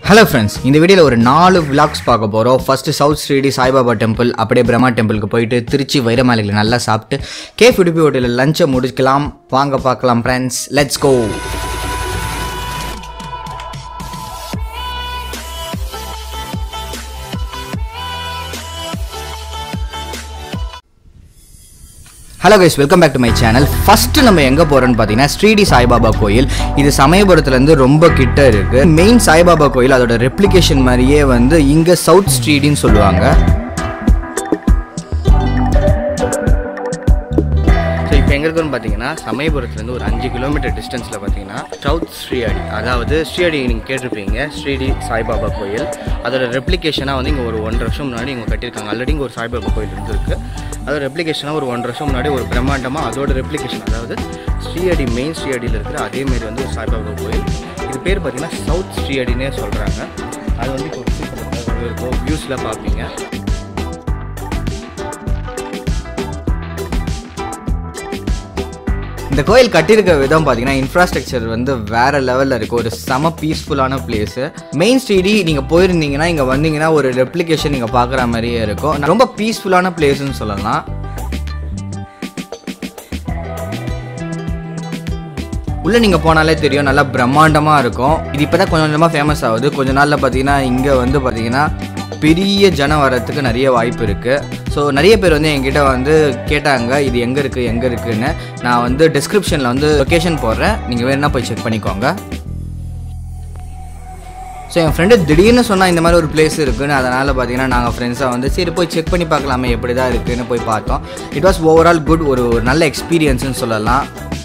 Hello friends இந்த வீடியோவில் ஒரு நாலு விளாக்ஸ் பார்க்க போகிறோம் first south Shirdi Sai Baba temple அப்படியே பிரம்மா டெம்பிளுக்கு போயிட்டு திருச்சி வைரமலையில் நல்லா சாப்பிட்டு கேஃப் உடுப்பி ஹோட்டலில் லஞ்சை முடிக்கலாம் வாங்க பார்க்கலாம் friends let's go hello guys welcome back to my channel first நம்ம எங்கே போகிறோம்னு பார்த்தீங்கன்னா ஸ்ரீடி சாய்பாபா கோயில் இது சமயபுரத்துலேருந்து ரொம்ப கிட்ட இருக்கு மெயின் சாய்பாபா கோயில் அதோட ரெப்ளிகேஷன் மாதிரியே வந்து இங்கே சவுத் ஸ்ட்ரீடின்னு சொல்லுவாங்க ஸோ இப்போ எங்கே இருக்குன்னு பார்த்தீங்கன்னா சமயபுரத்துலேருந்து ஒரு அஞ்சு கிலோமீட்டர் டிஸ்டன்ஸில் பார்த்தீங்கன்னா சவுத் ஸ்ரீஅடி அதாவது ஸ்ரீஅடி நீங்கள் கேட்டிருப்பீங்க ஸ்ரீடி சாய்பாபா கோயில் அதோட ரெப்ளிகேஷனாக வந்து இங்கே ஒரு ஒன்றரை வருஷம் முன்னாடி இவங்க கட்டியிருக்காங்க ஆல்ரெடி இங்கே ஒரு சாய்பாபா கோயில் இருந்திருக்கு அதோட ரெப்ளிகேஷனாக ஒரு ஒன்றரை வருஷம் முன்னாடி ஒரு பிரம்மாண்டமாக அதோட ரெப்ளிகேஷன் அதாவது ஸ்ரீஅடி மெயின் ஸ்ரீஅடியில் இருக்கிற அதேமாரி வந்து ஒரு சாய்பாபா கோயில் இது பேர் பார்த்தீங்கன்னா சவுத் ஸ்ரீஅடினே சொல்கிறாங்க அது வந்து இப்போ ஒரு இருக்கும் வியூஸில் பார்ப்பீங்க இந்த கோயில் கட்டியிருக்க விதம் பார்த்தீங்கன்னா இன்ஃப்ராஸ்ட்ரக்சர் வந்து வேற லெவலில் இருக்குது ஒரு செம பீஸ்ஃபுல்லான பிளேஸு மெயின் ஸ்ட்ரீடி நீங்கள் போயிருந்தீங்கன்னா இங்கே வந்தீங்கன்னா ஒரு ரெப்ளிகேஷன் நீங்கள் பார்க்குற மாதிரியே இருக்கும் ரொம்ப பீஸ்ஃபுல்லான பிளேஸ்னு சொல்லலாம் உள்ளே நீங்கள் போனாலே தெரியும் நல்லா பிரம்மாண்டமாக இருக்கும் இது இப்போ தான் கொஞ்சம் கொஞ்சமாக ஃபேமஸ் ஆகுது கொஞ்ச நாளில் பார்த்தீங்கன்னா இங்கே வந்து பார்த்தீங்கன்னா பெரிய ஜனம் வரத்துக்கு நிறைய வாய்ப்பு இருக்குது ஸோ நிறைய பேர் வந்து என்கிட்ட வந்து கேட்டாங்க இது எங்கே இருக்குது எங்கே இருக்குன்னு நான் வந்து டிஸ்கிரிப்ஷனில் வந்து லொக்கேஷன் போடுறேன் நீங்கள் வேணுன்னா போய் செக் பண்ணிக்கோங்க ஸோ என் ஃப்ரெண்டு திடீர்னு சொன்னால் இந்த மாதிரி ஒரு பிளேஸ் இருக்குன்னு அதனால் பார்த்தீங்கன்னா நாங்கள் ஃப்ரெண்ட்ஸாக வந்து சரி போய் செக் பண்ணி பார்க்கலாமே எப்படி தான் இருக்குன்னு போய் பார்த்தோம் இட் வாஸ் ஓவரால் குட் ஒரு ஒரு நல்ல எக்ஸ்பீரியன்ஸ்னு சொல்லலாம்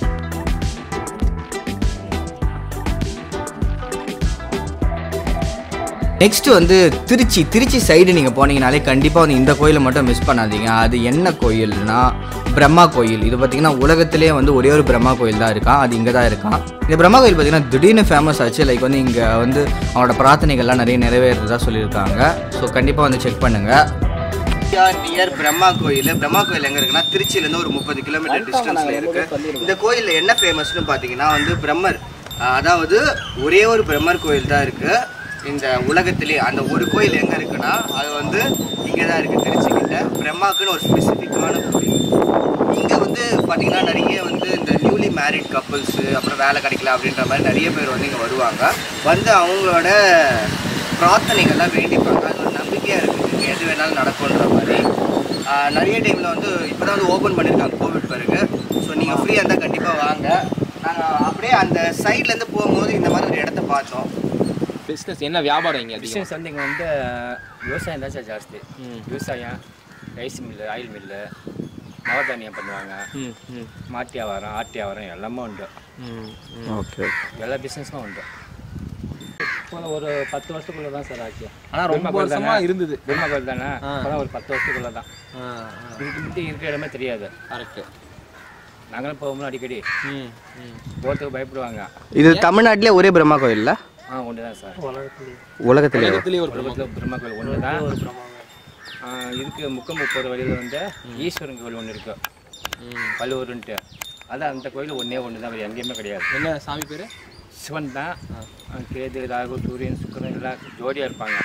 நெக்ஸ்ட் வந்து திருச்சி திருச்சி சைடு நீங்கள் போனீங்கனாலே கண்டிப்பாக வந்து இந்த கோயிலை மட்டும் மிஸ் பண்ணாதீங்க அது என்ன கோயில்னா பிரம்மா கோயில் இது பார்த்தீங்கன்னா உலகத்திலே வந்து ஒரே ஒரு பிரம்மா கோயில் தான் இருக்கான் அது இங்கே தான் இருக்கான் இந்த பிரம்மா கோயில் பார்த்தீங்கன்னா திடீர்னு ஃபேமஸ் ஆச்சு லைக் வந்து இங்கே வந்து அவனோட பிரார்த்தனைகள்லாம் நிறைய நிறைவேறதா சொல்லியிருக்காங்க ஸோ கண்டிப்பாக வந்து செக் பண்ணுங்கள் நியர் பிரம்மா கோயில் பிரம்மா கோயில் எங்கே இருக்குன்னா திருச்சியிலேருந்து ஒரு முப்பது கிலோமீட்டர் டிஸ்டன்ஸில் இருக்கு இந்த கோயிலில் என்ன ஃபேமஸ்னு பார்த்தீங்கன்னா வந்து பிரம்மர் அதாவது ஒரே ஒரு பிரம்மர் கோயில் தான் இருக்குது இந்த உலகத்திலே அந்த ஒரு கோயில் எங்கே இருக்குன்னா அது வந்து இங்கே தான் இருக்குது திருச்சிக்கிட்ட பிரம்மாக்குன்னு ஒரு ஸ்பெசிஃபிக்கான கோயில் இங்கே வந்து பார்த்தீங்கன்னா நிறைய வந்து இந்த நியூலி மேரிட் கப்புள்ஸு அப்புறம் வேலை கிடைக்கல அப்படின்ற மாதிரி நிறைய பேர் வந்து இங்கே வருவாங்க வந்து அவங்களோட பிரார்த்தனைகள்லாம் வேண்டிப்பாங்க அது ஒரு நம்பிக்கையாக இருக்குது இங்கே எது வேணாலும் நடக்கும்ன்ற மாதிரி ஆஹ் நிறைய டைமில் வந்து இப்போ தான் வந்து ஓப்பன் பண்ணியிருக்காங்க கோவிட் பிறகு ஸோ நீங்கள் ஃப்ரீயாக இருந்தால் கண்டிப்பாக வாங்க நாங்கள் அப்படியே அந்த சைட்லேருந்து போகும்போது இந்த மாதிரி ஒரு இடத்த பார்த்தோம் பிஸ்னஸ் என்ன வியாபாரம் இங்கே அதிகம் பிஸ்னஸ் வந்து இங்கே வந்து விவசாயம் தான் சார் ஜாஸ்தி ம். விவசாயம் ரைஸ் மில்லு ஆயில் மில்லு நவதானியம் பண்ணுவாங்க ம் ம் மாட்டு வியாபாரம் ஆட்டு வியாபாரம் எல்லாமே உண்டு ம் ஓகே எல்லா பிஸ்னஸும் உண்டு இப்போ ஒரு பத்து வருஷத்துக்குள்ள தான் சார் ஆச்சு ஆனால் ரொம்ப பிரம்ம கோயில் வருஷமா தானே? இருந்தது பிரம்ம கோயில் தானே ஆ. இப்போதான் ஒரு பத்து வருஷத்துக்குள்ள தான் ஆ இதுக்கு முன்னாடி இருக்கிற இடமே தெரியாது கரெக்டு நாங்களும் போகும்போது அடிக்கடி ம் ம் போகிறதுக்கு பயப்படுவாங்க இது தமிழ்நாட்டிலே ஒரே பிரம்மா கோயில்ல ஆ ஒன்று தான் சார் உலகத்திலே உலகத்திலேயே ஒரு உலகத்தில் பிரம்ம கோயில் ஒன்று தான் இதுக்கு முக்கம் முப்பது வழியில் வந்து ஈஸ்வரன் கோயில் ஒன்று இருக்கு ம் பல்லூருன்ட்டு அதான் அந்த கோயில் ஒன்றே ஒன்று தான் வேறு எங்கேயுமே கிடையாது என்ன சாமி பேர் சிவன் தான் கேது ராகு சூரியன் சுக்கிரன் எல்லாம் ஜோடியாக இருப்பாங்க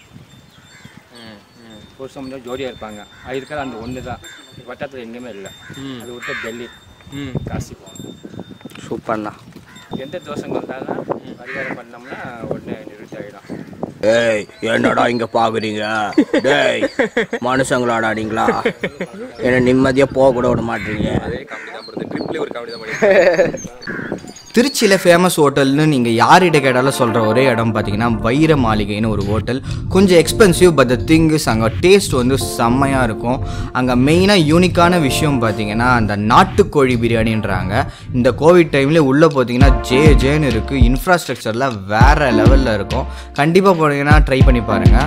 ம் ம் புருஷம் வந்து ஜோடியாக இருப்பாங்க அது இருக்கிற அந்த ஒன்று தான் வட்டத்தில் எங்கேயுமே இல்லை ம். அது விட்டு டெல்லி ம் காசி போகணும் சூப்பர்ண்ணா எந்த தோஷங்கள் இருந்தாலும் பரிகாரம் பண்ணோம்னா உடனே நிறுத்தி ஆகிடும் ஏய் என்னடா இங்க பாக்குறீங்க டேய் மனுஷங்களாடா நீங்களா என்ன நிம்மதியா போக கூட விட மாட்டீங்க அதே காமெடி தான் போகிறது ட்ரிப்லேயே ஒரு காமெடி தான் பண்ணி திருச்சியில் ஃபேமஸ் ஹோட்டல்னு நீங்கள் யார்கிட்ட கேட்டாலும் சொல்கிற ஒரே இடம் பார்த்தீங்கன்னா வைர மாளிகைன்னு ஒரு ஹோட்டல் கொஞ்சம் expensive but the thing is அங்கே டேஸ்ட் வந்து செம்மையாக இருக்கும் அங்கே மெயினாக யூனிக்கான விஷயம் பார்த்தீங்கன்னா அந்த நாட்டுக்கோழி பிரியாணின்றாங்க இந்த கோவிட் டைமில் உள்ளே பார்த்தீங்கன்னா ஜே ஜேன்னு இருக்குது இன்ஃப்ராஸ்ட்ரக்சர்லாம் வேறு லெவலில் இருக்கும் கண்டிப்பாக போனீங்கன்னா ட்ரை பண்ணி பாருங்கள்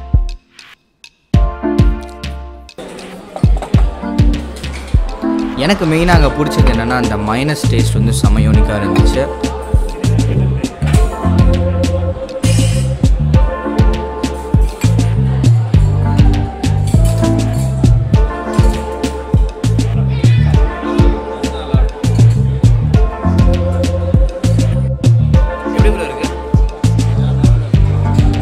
எனக்கு மெயினாக அங்கே பிடிச்சது என்னென்னா அந்த மைனஸ் டேஸ்ட் வந்து செம்ம யூனிக்காக இருந்துச்சு எப்படி ப்ரோ இருக்கு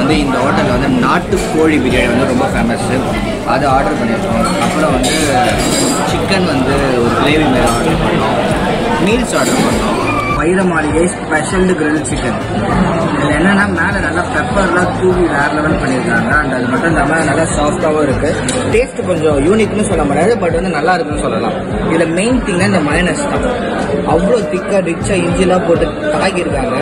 வந்து இந்த ஹோட்டலில் வந்து நாட்டுக்கோழி பிரியாணி வந்து ரொம்ப ஃபேமஸ்ஸு அது ஆர்டர் பண்ணியிருக்கோம் அப்புறம் வந்து சிக்கன் வந்து ஒரு கிரேவி மாரி ஆர்டர் பண்ணோம் மீல்ஸ் ஆர்டர் பண்ணோம் வைர மாளிகை ஸ்பெஷல் கிரில் சிக்கன் இதில் என்னென்னா மேலே நல்லா பெப்பர்லாம் தூவி வேறு லெவல் பண்ணியிருக்காங்க அண்ட் அது மட்டும் இல்லாமல் நல்லா சாஃப்டாகவும் இருக்குது டேஸ்ட் கொஞ்சம் யூனிக்னு சொல்ல முடியாது பட் வந்து நல்லா இருக்குன்னு சொல்லலாம் இதில் மெயின் திங்னா இந்த மயனஸ் தான் அவ்வளோ திக்காக ரிச்சாக இஞ்சிலாம் போட்டு தாக்கியிருக்காங்க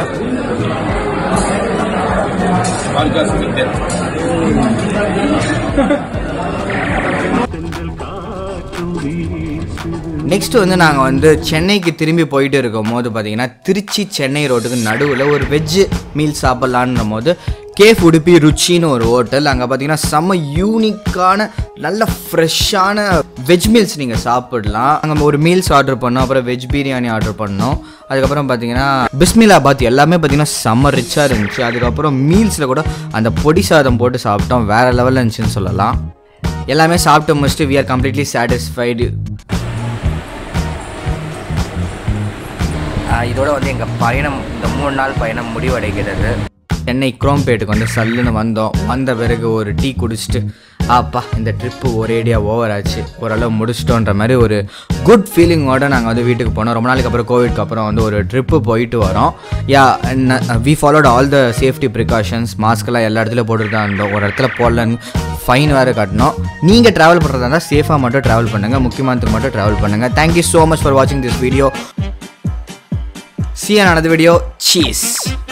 நெக்ஸ்ட் வந்து நாங்கள் வந்து சென்னைக்கு திரும்பி போயிட்டு இருக்கும் போது பார்த்தீங்கன்னா திருச்சி சென்னை ரோட்டுக்கு நடுவில் ஒரு வெஜ் மீல் சாப்பிட்லான்ற போது கேஃப் உடுப்பி ருச்சின்னு ஒரு ஹோட்டல் அங்கே பார்த்தீங்கன்னா செம்ம யூனிக்கான நல்ல ஃப்ரெஷ்ஷான வெஜ் மீல்ஸ் நீங்கள் சாப்பிடலாம் அங்கே ஒரு மீல்ஸ் ஆர்டர் பண்ணோம் அப்புறம் வெஜ் பிரியாணி ஆர்டர் பண்ணோம் அதுக்கப்புறம் பார்த்தீங்கன்னா பிஸ்மிலாபாத் எல்லாமே பார்த்தீங்கன்னா செம்ம ரிச்சாக இருந்துச்சு அதுக்கப்புறம் மீல்ஸில் கூட அந்த பொடி சாதம் போட்டு சாப்பிட்டோம் வேறு லெவலில் இருந்துச்சுன்னு சொல்லலாம் எல்லாமே சாப்பிட்டு முடிச்சுட்டு வி ஆர் கம்ப்ளீட்லி சாட்டிஸ்ஃபைடு இதோட வந்து எங்கள் பயணம் இந்த மூணு நாள் பயணம் முடிவடைகிறது சென்னை குரோம்பேட்டுக்கு வந்து சல்லுன்னு வந்தோம் வந்த பிறகு ஒரு டீ குடிச்சிட்டு ஆப்பா இந்த ட்ரிப்பு ஒரேடியாக ஓவர் ஆச்சு ஓரளவு முடிச்சிட்டோன்ற மாதிரி ஒரு குட் ஃபீலிங்கோட நாங்கள் வந்து வீட்டுக்கு போனோம் ரொம்ப நாளைக்கு அப்புறம் கோவிட்க்கு அப்புறம் வந்து ஒரு ட்ரிப்பு போயிட்டு வரோம் yeah we followed all the safety precautions மாஸ்க்கெல்லாம் எல்லா இடத்துலையும் போட்டுட்டு தான் இருந்தோம் ஒரு இடத்துல போடலன்னு ஃபைன் வேறு கட்டணும் நீங்கள் ட்ராவல் பண்ணுறதா இருந்தால் சேஃபாக மட்டும் ட்ராவல் பண்ணுங்கள் முக்கியமானதுக்கு மட்டும் ட்ராவல் பண்ணுங்கள் தேங்க்யூ ஸோ மச் ஃபார் வாட்சிங் this video See you in another video. Cheers.